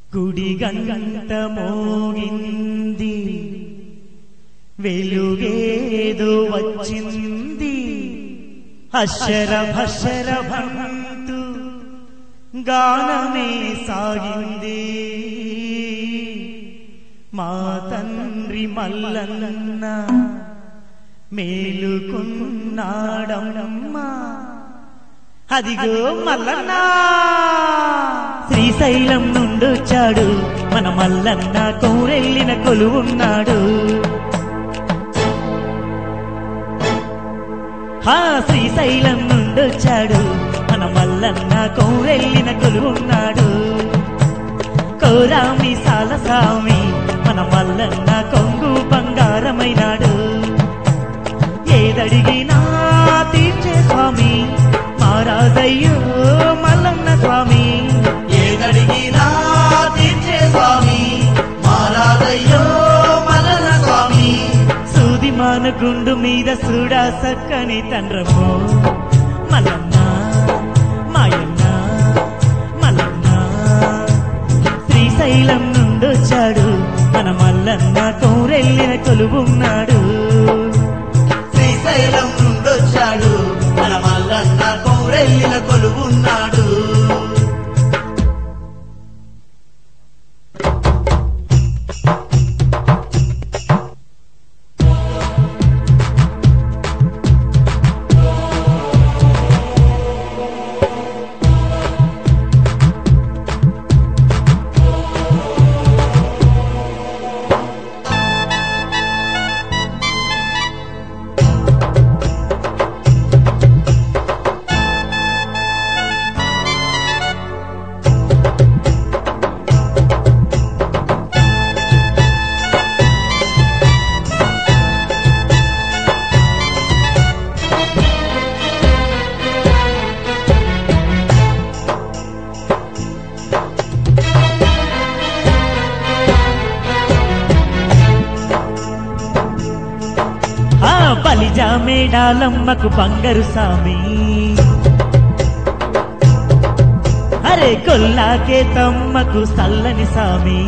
గుడి గంట మోగింది వెలుగేదో వచ్చింది అక్షర భక్షర భంతు గానమే సాగింది మా తండ్రి మల్లన్న మేలుకున్నాడమ్మా అదిగో మల్లన్న శ్రీశైలం నుండొచ్చాడు మన మల్లన్న కోరెళ్ళిన కొలువున్నాడు హా శ్రీశైలం నుండొచ్చాడు మన మల్లన్న కోరెళ్ళిన కొలువున్నాడు కోరామి సాలసామి మన మల్లన్న కొంగు బంగారమైనాడు ఏదడిగినా తీర్చే స్వామి మారాజయ్యో మల్లన్న స్వామి ఏదడిగినా తీర్చే స్వామి మారాదయ్యో మలన స్వామి సూది మానుగుండు మీద సూడా సక్కని తండ్రమో మల్లన్న మాయన్న మల్లన్న శ్రీశైలం నుండొచ్చాడు మన మల్లన్న కోరెళ్ళిన కొలువున్నాడు శ్రీశైలం నుండొచ్చాడు మన మల్లన్న కౌరెల్లిన కొలువున్నాడు ఆ బలిజా మేడాలమ్మకు బంగారు సామి అరే కొల్లాకే తమ్మకు సల్లని సామి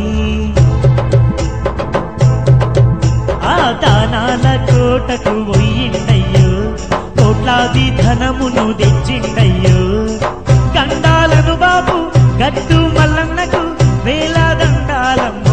ఆ దానాల కోటకు పోయిండయ్యో కోట్లాది ధనమును తెచ్చిండయ్యో గండాలను బాబు గట్టు మల్లన్నకు వేల దండాలమ్మో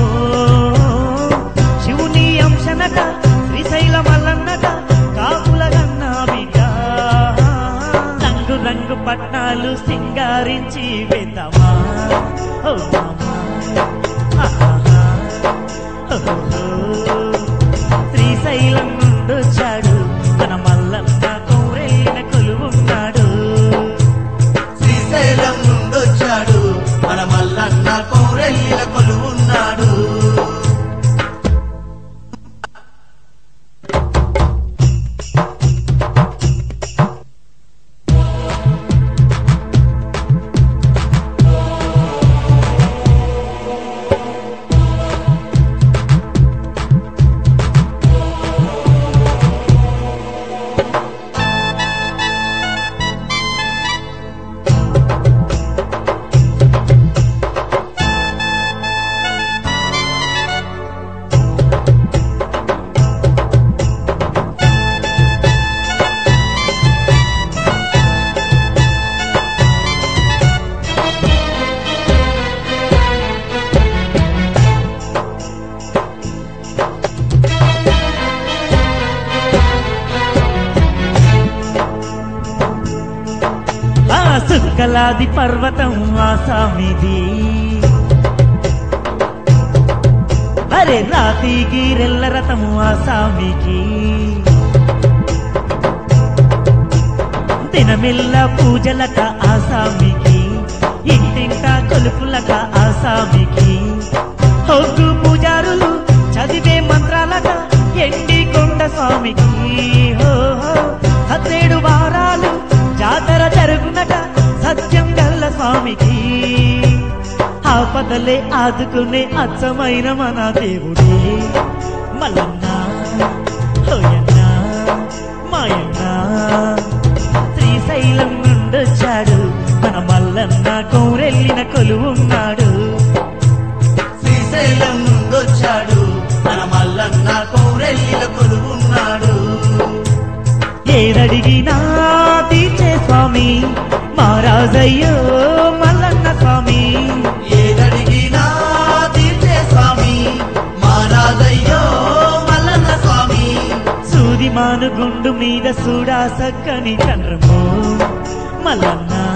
శివుని అంశనట శ్రీశైల మల్లన్నట కాపుల గన్నా బిడ్డ రంగు రంగు పట్నాలు సింగారించి వెతమా ఓ మామా ఆహాహా. ఓహో. శ్రీశైలం నుండొచ్చాడు మన మల్లన్న కోరైన కొలువున్నాడు శ్రీశైలం నుండొచ్చాడు మన మల్లన్న కౌరెల్లిన కొలువున్నాడు ఆ సుక్కలాది పర్వతం ఆసామిది అరే రాతి గీరెల్ల రథము ఆసామికి దినమిల్ల పూజలట ఆసామికి ఇంటింట కొలుపులట ఆసామికి హొగ్గు పూజారులు చదివే మంత్రాలట ఎండి కొండ స్వామికి హో హో. హత్తేడు వారాలు జాతర జరుగునట సత్యం గల్ల స్వామికి ఆపదలే ఆదుకునే అచ్చమైన మన దేవుడే మల్లన్న హోయన్న మాయన్న శ్రీశైలం నుండొచ్చాడు మన మల్లన్న కోరెళ్ళిన కొలువున్నాడు పౌరెల్లిల కొలువున్నాడు ఏదడిగినా తీర్చే స్వామి మహారాజయ్యో మల్లన్న స్వామి ఏదడిగినా తీర్చే స్వామి మారాదయ్యో మల్లన్న స్వామి సూది మానుగుండు మీద సూడా సక్కని చంద్రమో మల్లన్న